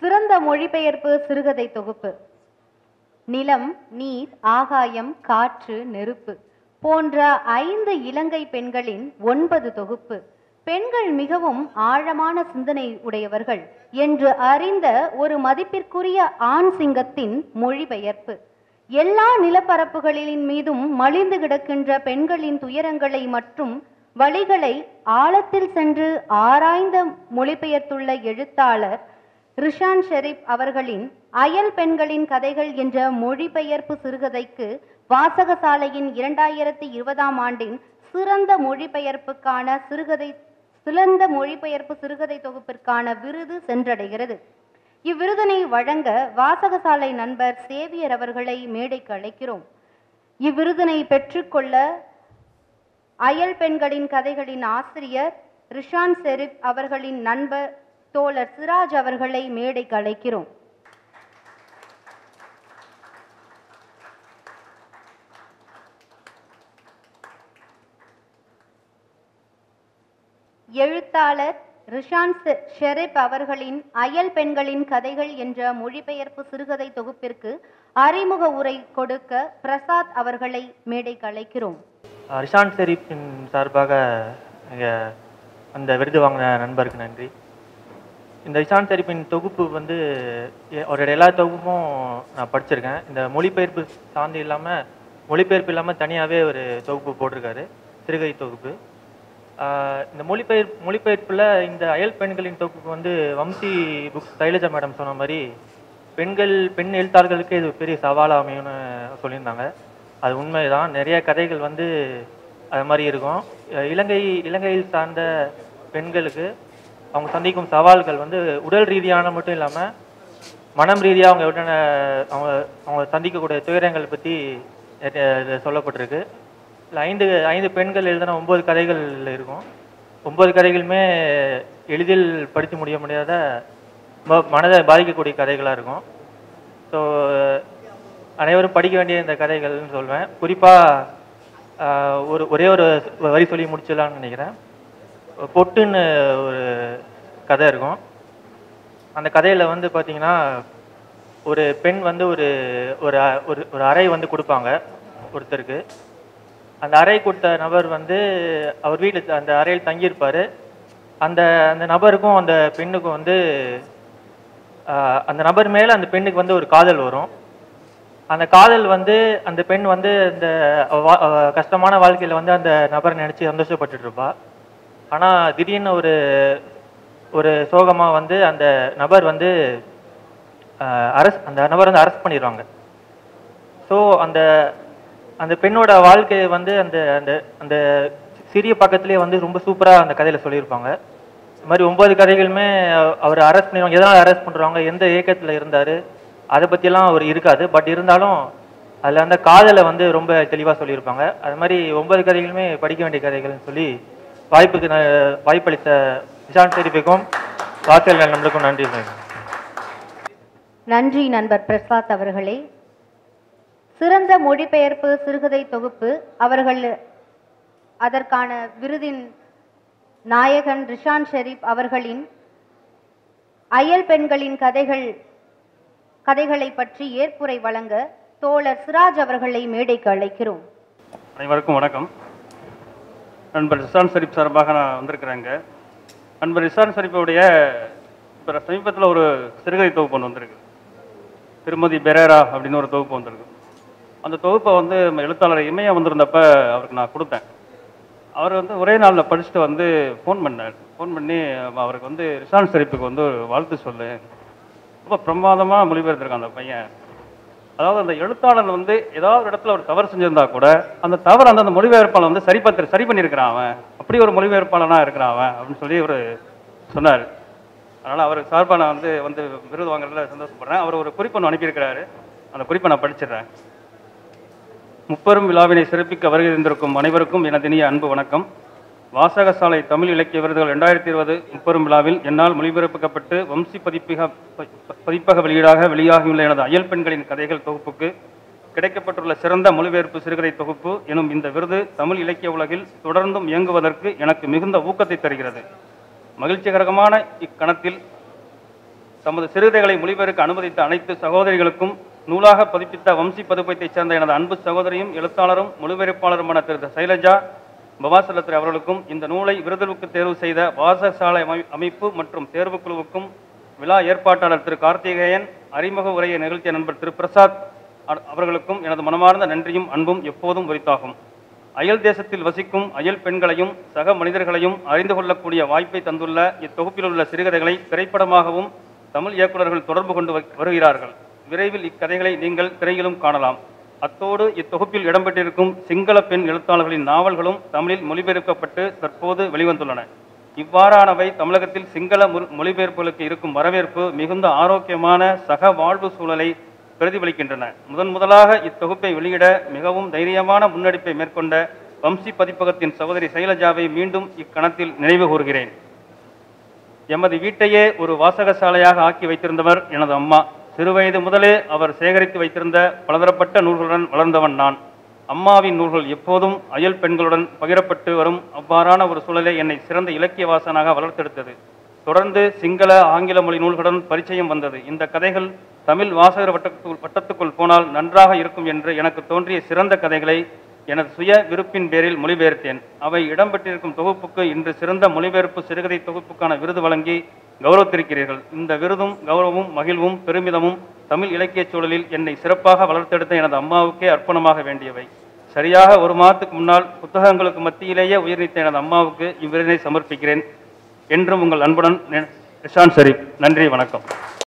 சிறந்த மொழிபெயர்ப்பு சிறுகதை தொகுப்பு நிலம் நீர் ஆகாயம் காற்று நெருப்பு போன்ற ஐந்து இலங்கை பெண்களின் ஒன்பது தொகுப்பு பெண்கள் மிகவும் ஆழமான சிந்தனை உடையவர்கள் என்று அறிந்த ஒரு மதிப்பிற்குரிய ஆண் சிங்கத்தின் மொழிபெயர்ப்பு எல்லா நிலப்பரப்புகளின் மீதும் மலிந்து கிடக்கின்ற பெண்களின் துயரங்களை மற்றும் வழிகளை ஆழத்தில் சென்று ஆராய்ந்த மொழிபெயர்த்துள்ள எழுத்தாளர் ரிஷான் ஷெரீப் அவர்களின் அயல் பெண்களின் கதைகள் என்ற மொழிபெயர்ப்பு சிறுகதைக்கு வாசகசாலையின் இரண்டாயிரத்தி இருபதாம் ஆண்டின் சிறந்த மொழிபெயர்ப்புக்கான சிறுகதை சிறந்த மொழிபெயர்ப்பு சிறுகதை தொகுப்பிற்கான விருது சென்றடைகிறது இவ்விருதினை வழங்க வாசகசாலை நண்பர் சேவியர் அவர்களை மேடைக்கு அழைக்கிறோம் இவ்விருதினை பெற்றுக்கொள்ள அயல் பெண்களின் கதைகளின் ஆசிரியர் ரிஷான் செரிப் அவர்களின் நண்பர் தோழர் சிராஜ் அவர்களை மேடைக்கு அழைக்கிறோம் எழுத்தாளர் ரிஷான் செ- ஷெரீப் அவர்களின் அயல் பெண்களின் கதைகள் என்ற மொழிபெயர்ப்பு சிறுகதை தொகுப்பிற்கு அறிமுக உரை கொடுக்க பிரசாத் அவர்களை மேடைக்கு அழைக்கிறோம் ரிஷான் ஷெரீப்பின் சார்பாக இங்க அந்த விருது வாங்கின நண்பருக்கு நன்றி இந்த ரிஷான் ஷெரீப்பின் தொகுப்பு வந்து எ- அவரோட எல்லா தொகுப்பும் நான் படிச்சிருக்கேன் இந்த மொழிபெயர்ப்பு சார்ந்து இல்லாமல் மொழிபெயர்ப்பு இல்லாமல் தனியாகவே ஒரு தொகுப்பு போட்டிருக்காரு சிறுகதை தொகுப்பு ஆஹ் இந்த மொழிபெயர் மொழிபெயர்ப்பில் இந்த அயல் பெண்களின் தொகுப்பு வந்து வம்சி புக்ஸ் தைலஜா மேடம் சொன்ன மாதிரி பெண்கள் பெண் எழுத்தாளர்களுக்கு இது பெரிய சவாலாக அமையும்னு சொல்லியிருந்தாங்க அது உண்மைதான் நிறைய கதைகள் வந்து அது மாதிரி இருக்கும் அஹ் இலங்கை இலங்கையில் சார்ந்த பெண்களுக்கு அவங்க சந்திக்கும் சவால்கள் வந்து உடல் ரீதியான மட்டும் இல்லாமல் மனம் ரீதியாக அவங்க உடனே அவங்க அவங்க சந்திக்கக்கூடிய துயரங்கள் பற்றி சொல்லப்பட்டிருக்கு இல்லை ஐந்து ஐந்து பெண்கள் எழுதின ஒன்பது கதைகள் இருக்கும் ஒன்பது கதைகளுமே எளிதில் படித்து முடிய முடியாத ம- மனதை பாதிக்கக்கூடிய கதைகளாக இருக்கும் ஸோ அனைவரும் படிக்க வேண்டிய இந்த கதைகள்னு சொல்வேன் குறிப்பாக ஒரு ஒரே ஒரு வரி சொல்லி முடிச்சிடலாம்னு நினைக்கிறேன் பொட்டுன்னு ஒரு கதை இருக்கும் அந்த கதையில் வந்து பார்த்தீங்கன்னா ஒரு பெண் வந்து ஒரு ஒரு அ- ஒரு ஒரு அறை வந்து கொடுப்பாங்க ஒருத்தருக்கு அந்த அறை கொடுத்த நபர் வந்து அவர் வீட்டில் அந்த அறையில் தங்கியிருப்பார் அந்த அந்த நபருக்கும் அந்த பெண்ணுக்கும் வந்து ஆஹ், அந்த நபர் மேலே அந்த பெண்ணுக்கு வந்து ஒரு காதல் வரும் அந்த காதல் வந்து அந்த பெண் வந்து அந்த அவ வா- அவ கஷ்டமான வாழ்க்கையில் வந்து அந்த நபரை நினச்சி சந்தோஷப்பட்டுட்டு இருப்பா ஆனால் திடீர்னு ஒரு ஒரு சோகமாக வந்து அந்த நபர் வந்து அரெஸ்ட் அந்த நபர் வந்து அரெஸ்ட் பண்ணிடுவாங்க ஸோ அந்த அந்த பெண்ணோட வாழ்க்கையை வந்து அந்த அந்த அந்த சிறிய பக்கத்துலேயே வந்து ரொம்ப சூப்பராக அந்த கதையில் சொல்லியிருப்பாங்க இது மாதிரி ஒன்பது கதைகளுமே அவ- அவர் அரெஸ்ட் பண்ணிடுவாங்க எதனால் அரெஸ்ட் பண்ணுறாங்க எந்த இயக்கத்தில் இருந்தார் அதை பற்றியெல்லாம் அவர் இருக்காது பட் இருந்தாலும் அதில் அந்த காதலை வந்து ரொம்ப தெளிவாக சொல்லியிருப்பாங்க அது மாதிரி ஒன்பது கதைகளுமே படிக்க வேண்டிய கதைகள்னு சொல்லி வாய்ப்புக்கு ந- வாய்ப்பளித்த நிஷாந்த் ஷெரீஃபுக்கும் வாசல் நம்மளுக்கும் நன்றி சொல்லிக்கிறேன் நன்றி நண்பர் பிரசாத் அவர்களே சிறந்த மொழிபெயர்ப்பு சிறுகதை தொகுப்பு அவர்கள் அதற்கான விருதின் நாயகன் ரிஷான் ஷெரீப் அவர்களின் அயல் பெண்களின் கதைகள் கதைகளை பற்றி ஏற்புரை வழங்க தோழர் சிராஜ் அவர்களை மேடைக்கு அழைக்கிறோம் அனைவருக்கும் வணக்கம் நண்பர் ரிசான் ஷரீப் சார்பாக நான் வந்திருக்கிறேங்க நண்பர் ரிசான் ஷரீஃபுடைய இப்போ சமீபத்தில் ஒரு சிறுகதை தொகுப்பு ஒன்று வந்திருக்கு திருமதி பெரேரா அப்படின்னு ஒரு தொகுப்பு வந்திருக்கு அந்த தொகுப்பை வந்து நம்ம எழுத்தாளர் இமயா வந்திருந்தப்ப அவருக்கு நான் கொடுத்தேன் அவர் வந்து ஒரே நாளில் படிச்சுட்டு வந்து ஃபோன் பண்ணார் ஃபோன் பண்ணி அவருக்கு வந்து ரிசான் ஷரீஃபுக்கு வந்து ஒரு வாழ்த்து சொல்லு ரொம்ப பிரமாதமாக மொழிபெயர்த்திருக்கான் அந்த பையன் அதாவது அந்த எழுத்தாளன் வந்து ஏதாவது ஒரு இடத்துல ஒரு தவறு செஞ்சிருந்தா கூட அந்த தவறு அந்த அந்த மொழிபெயர்ப்பாளன் வந்து சரி பார்த்து சரி பண்ணியிருக்கிறான் அவன் அப்படி ஒரு மொழிபெயர்ப்பாளனா இருக்கிறான் அவன் அப்படின்னு சொல்லி ஒரு சொன்னார் அதனால் அவர் சார்பாக நான் வந்து வந்து விருது வாங்குறதுல சந்தோஷப்படுறேன் அவர் ஒரு குறிப்பு ஒன்று அனுப்பியிருக்கிறாரு அந்த குறிப்பை நான் படிச்சிடுறேன் முப்பெரும் விழாவினை சிறப்பிக்க வருகை தந்திருக்கும் அனைவருக்கும் எனது இனிய அன்பு வணக்கம் வாசகசாலை தமிழ் இலக்கிய விருதுகள் ரெண்டாயிரத்தி இருபது முப்பெரும் விழாவில் என்னால் மொழிபெயர்க்கப்பட்டு வம்சி பதிப்பிக ப- ப- பதிப்பக வெளியீடாக வெளியாகியுள்ள எனது அயல் பெண்களின் கதைகள் தொகுப்புக்கு கிடைக்கப்பட்டுள்ள சிறந்த மொழிபெயர்ப்பு சிறுகதை தொகுப்பு எனும் இந்த விருது தமிழ் இலக்கிய உலகில் தொடர்ந்தும் இயங்குவதற்கு எனக்கு மிகுந்த ஊக்கத்தை தருகிறது மகிழ்ச்சிகரமான இக்கணத்தில் தமது சிறுதைகளை மொழிபெயர்க்க அனுமதித்த அனைத்து சகோதரிகளுக்கும் நூலாக பதிப்பித்த வம்சி பதிப்பத்தைச் சேர்ந்த எனது அன்பு சகோதரியும் எழுத்தாளரும் மொழிபெயர்ப்பாளருமான திரு சைலஜா பவாசலத்திரி அவர்களுக்கும் இந்த நூலை விருதுக்கு தேர்வு செய்த வாசசாலை அமை- அமைப்பு மற்றும் தேர்வுக் குழுவுக்கும் விழா ஏற்பாட்டாளர் திரு கார்த்திகேயன் அறிமுக உரையை நிகழ்த்திய நண்பர் திரு பிரசாத் அ- அவர்களுக்கும் எனது மனமார்ந்த நன்றியும் அன்பும் எப்போதும் உரித்தாகும் அயல் தேசத்தில் வசிக்கும் அயல் பெண்களையும் சக மனிதர்களையும் அறிந்து கொள்ளக்கூடிய வாய்ப்பை தந்துள்ள இத்தொகுப்பில் உள்ள சிறுகதைகளை திரைப்படமாகவும் தமிழ் இயக்குநர்கள் தொடர்பு கொண்டு வ- வருகிறார்கள் விரைவில் இக்கதைகளை நீங்கள் திரையிலும் காணலாம் அத்தோடு இத்தொகுப்பில் இடம்பெற்றிருக்கும் சிங்கள பெண் எழுத்தாளர்களின் நாவல்களும் தமிழில் மொழிபெயர்க்கப்பட்டு தற்போது வெளிவந்துள்ளன இவ்வாறானவை தமிழகத்தில் சிங்கள மொ- மொழிபெயர்ப்புகளுக்கு இருக்கும் வரவேற்பு மிகுந்த ஆரோக்கியமான சக வாழ்வு சூழலை பிரதிபலிக்கின்றன முதன் முதலாக இத்தொகுப்பை வெளியிட மிகவும் தைரியமான முன்னெடுப்பை மேற்கொண்ட வம்சி பதிப்பகத்தின் சகோதரி சைலஜாவை மீண்டும் இக்கணத்தில் நினைவு கூறுகிறேன் எமது வீட்டையே ஒரு வாசகசாலையாக ஆக்கி வைத்திருந்தவர் எனது அம்மா சிறுவயது முதலே அவர் சேகரித்து வைத்திருந்த பலதரப்பட்ட நூல்களுடன் வளர்ந்தவன் நான் அம்மாவின் நூல்கள் எப்போதும் அயல் பெண்களுடன் பகிரப்பட்டு வரும் அவ்வாறான ஒரு சூழலை என்னை சிறந்த இலக்கிய வாசனாக வளர்த்தெடுத்தது தொடர்ந்து சிங்கள ஆங்கில மொழி நூல்களுடன் பரிச்சயம் வந்தது இந்த கதைகள் தமிழ் வாசகர் வட்டத்துக்குள் வட்டத்துக்குள் போனால் நன்றாக இருக்கும் என்று எனக்கு தோன்றிய சிறந்த கதைகளை எனது சுய விருப்பின் பேரில் மொழிபெயர்த்தேன் அவை இடம்பெற்றிருக்கும் தொகுப்புக்கு இன்று சிறந்த மொழிபெயர்ப்பு சிறுகதை தொகுப்புக்கான விருது வழங்கி கௌரவித்திருக்கிறீர்கள் இந்த விருதும் கௌரவமும் மகிழ்வும் பெருமிதமும் தமிழ் இலக்கியச் சூழலில் என்னை சிறப்பாக வளர்த்தெடுத்த எனது அம்மாவுக்கே அர்ப்பணமாக வேண்டியவை சரியாக ஒரு மாதத்துக்கு முன்னால் புத்தகங்களுக்கு மத்தியிலேயே உயிர்நீத்த எனது அம்மாவுக்கு இவ்விருதினை சமர்ப்பிக்கிறேன் என்றும் உங்கள் அன்புடன் நிஷான் ஷரீப் நன்றி வணக்கம்